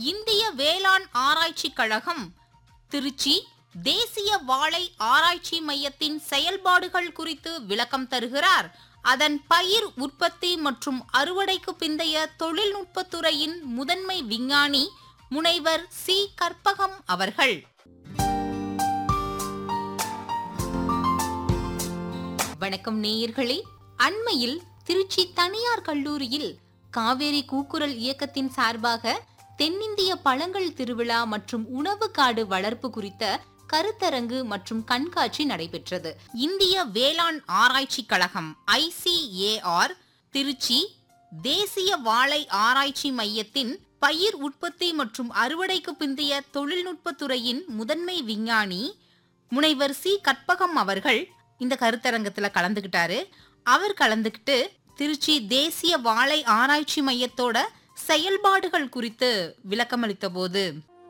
இந்திய வேளாண் ஆராய்ச்சி கழகம் திருச்சி தேசிய வாழை ஆராய்ச்சி மையத்தின் செயல்பாடுகள் குறித்து விளக்கம் தருகிறார் அதன் பயிர் உற்பத்தி மற்றும் அறுவடைக்கு பிந்தைய தொழில்நுட்பத்துறையின் முதன்மை விஞ்ஞானி முனைவர் சி கற்பகம் அவர்கள் வணக்கம் நேயர்களே அண்மையில் திருச்சி தனியார் கல்லூரியில் காவேரி கூக்குரல் இயக்கத்தின் சார்பாக தென்னிந்திய பழங்கள் திருவிழா மற்றும் உணவு காடு வளர்ப்பு குறித்த கருத்தரங்கு மற்றும் கண்காட்சி நடைபெற்றது இந்திய வேளாண் ஆராய்ச்சி கழகம் ஐசிஏஆர் திருச்சி தேசிய வாழை ஆராய்ச்சி மையத்தின் பயிர் உற்பத்தி மற்றும் அறுவடைக்கு பிந்தைய தொழில்நுட்பத்துறையின் முதன்மை விஞ்ஞானி முனைவர் சி கற்பகம் அவர்கள் இந்த கருத்தரங்கத்துல கலந்துக்கிட்டாரு அவர் கலந்துக்கிட்டு திருச்சி தேசிய வாழை ஆராய்ச்சி மையத்தோட செயல்பாடுகள் குறித்து விளக்கமளித்த போது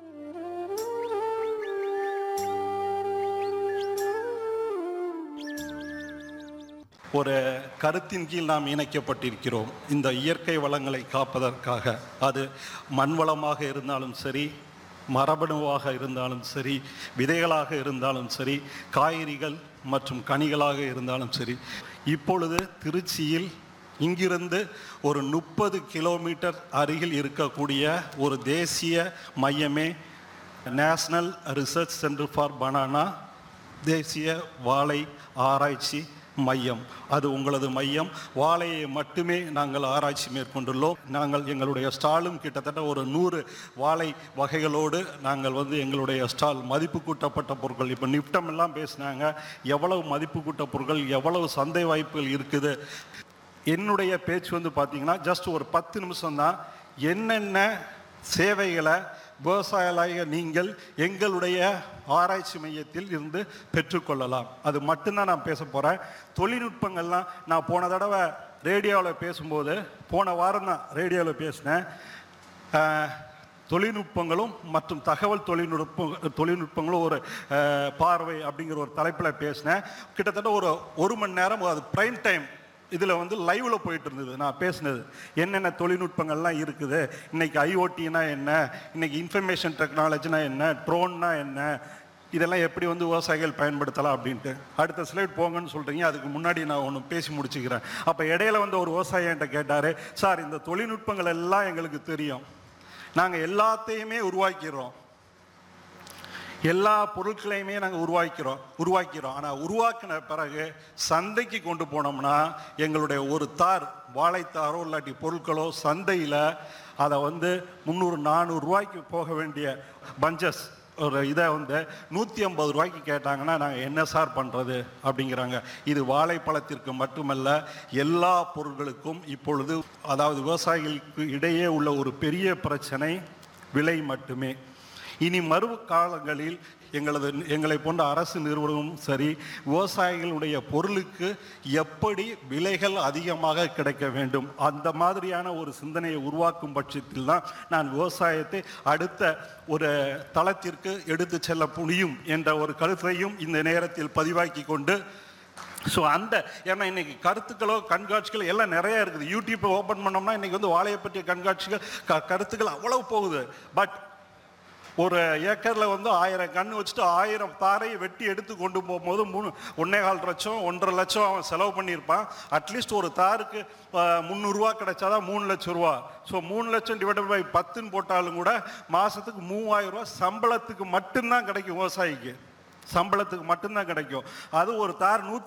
ஒரு கருத்தின் கீழ் நாம் இணைக்கப்பட்டிருக்கிறோம் இந்த இயற்கை வளங்களை காப்பதற்காக அது மண் வளமாக இருந்தாலும் சரி மரபணுவாக இருந்தாலும் சரி விதைகளாக இருந்தாலும் சரி காய்கறிகள் மற்றும் கனிகளாக இருந்தாலும் சரி இப்பொழுது திருச்சியில் இங்கிருந்து ஒரு முப்பது கிலோமீட்டர் அருகில் இருக்கக்கூடிய ஒரு தேசிய மையமே national research centre for banana தேசிய வாழை ஆராய்ச்சி மையம் அது உங்களது மையம் வாழையை மட்டுமே நாங்கள் ஆராய்ச்சி மேற்கொண்டுள்ளோம் நாங்கள் எங்களுடைய ஸ்டாலும் கிட்டத்தட்ட ஒரு நூறு வாழை வகைகளோடு நாங்கள் வந்து எங்களுடைய ஸ்டால் மதிப்பு கூட்டப்பட்ட பொருட்கள் இப்போ நிப்டம் எல்லாம் பேசினாங்க எவ்வளவு மதிப்பு கூட்ட பொருட்கள் எவ்வளவு சந்தை வாய்ப்புகள் இருக்குது என்னுடைய பேச்சு வந்து பார்த்தீங்கன்னா ஜஸ்ட் ஒரு பத்து நிமிஷம் தான் என்னென்ன சேவைகளை விவசாயிகளாக நீங்கள் எங்களுடைய ஆராய்ச்சி மையத்தில் இருந்து பெற்றுக்கொள்ளலாம் அது மட்டும்தான் நான் பேச போகிறேன் தொழில்நுட்பங்கள்லாம் நான் போன தடவை ரேடியோவில் பேசும்போது போன வாரம் தான் ரேடியோவில் பேசினேன் ஆஹ், தொழில்நுட்பங்களும் மற்றும் தகவல் தொழில்நுட்ப தொழில்நுட்பங்களும் ஒரு ஆஹ், பார்வை அப்படிங்கிற ஒரு தலைப்பில் பேசினேன் கிட்டத்தட்ட ஒரு ஒரு மணி நேரம் அது ப்ரைம் டைம் இதில் வந்து லைவ்ல போயிட்டு இருந்தது நான் பேசினது என்னென்ன தொழில்நுட்பங்கள்லாம் இருக்குது இன்னைக்கு ஐஓடினா என்ன இன்னைக்கு இன்ஃபர்மேஷன் டெக்னாலஜினா என்ன ட்ரோன்னா என்ன இதெல்லாம் எப்படி வந்து விவசாயிகள் பயன்படுத்தலாம் அப்படின்ட்டு அடுத்த ஸ்லைட் போங்கன்னு சொல்கிறீங்க அதுக்கு முன்னாடி நான் ஒன்று பேசி முடிச்சுக்கிறேன் அப்போ இடையில வந்து ஒரு விவசாயி என்கிட்ட கேட்டார் சார் இந்த தொழில்நுட்பங்கள் எல்லாம் எங்களுக்கு தெரியும் நாங்கள் எல்லாத்தையுமே உருவாக்கிறோம் எல்லா பொருட்களையுமே நாங்கள் உருவாக்கிறோம் உருவாக்கிறோம் ஆனால் உருவாக்கின பிறகு சந்தைக்கு கொண்டு போனோம்னா எங்களுடைய ஒரு தார் வாழைத்தாரோ இல்லாட்டி பொருட்களோ சந்தையில் அதை வந்து முந்நூறு நானூறு ரூபாய்க்கு போக வேண்டிய பஞ்சஸ் ஒரு இதை வந்து நூற்றி ஐம்பது ரூபாய்க்கு கேட்டாங்கன்னா நாங்கள் என்ன சார் பண்ணுறது அப்படிங்கிறாங்க இது வாழைப்பழத்திற்கு மட்டுமல்ல எல்லா பொருட்களுக்கும் இப்பொழுது அதாவது விவசாயிகளுக்கு இடையே உள்ள ஒரு பெரிய பிரச்சனை விலை மட்டுமே இனி மறு காலங்களில் எங்களது எங்களை போன்ற அரசு நிறுவனமும் சரி விவசாயிகளுடைய பொருளுக்கு எப்படி விலைகள் அதிகமாக கிடைக்க வேண்டும் அந்த மாதிரியான ஒரு சிந்தனையை உருவாக்கும் பட்சத்தில் தான் நான் விவசாயத்தை அடுத்த ஒரு தளத்திற்கு எடுத்து செல்ல முடியும் என்ற ஒரு கருத்தையும் இந்த நேரத்தில் பதிவாக்கி கொண்டு ஸோ அந்த ஏன்னா இன்னைக்கு கருத்துக்களோ கண்காட்சிகளோ எல்லாம் நிறைய இருக்குது யூடியூப்பை ஓப்பன் பண்ணோம்னா இன்னைக்கு வந்து வாழையை பற்றிய கண்காட்சிகள் க கருத்துக்கள் அவ்வளவு போகுது பட் ஒரு ஏக்கரில் வந்து ஆயிரம் கன்று வச்சுட்டு ஆயிரம் தாரையை வெட்டி எடுத்து கொண்டு போகும்போது மூணு ஒன்றே கால் லட்சம் ஒன்றரை லட்சம் அவன் செலவு பண்ணியிருப்பான் அட்லீஸ்ட் ஒரு தாருக்கு ஆஹ், முந்நூறுரூவா கிடைச்சாதான் மூணு லட்சம் ரூபா ஸோ மூணு லட்சம் டிவைடட் பை பத்துன்னு போட்டாலும் கூட மாதத்துக்கு மூவாயிரம் ரூபா சம்பளத்துக்கு மட்டும்தான் கிடைக்கும் விவசாயிக்கு சம்பளத்துக்கு மட்டும்தான் கிடைக்கும் அது ஒரு தார் நூற்றி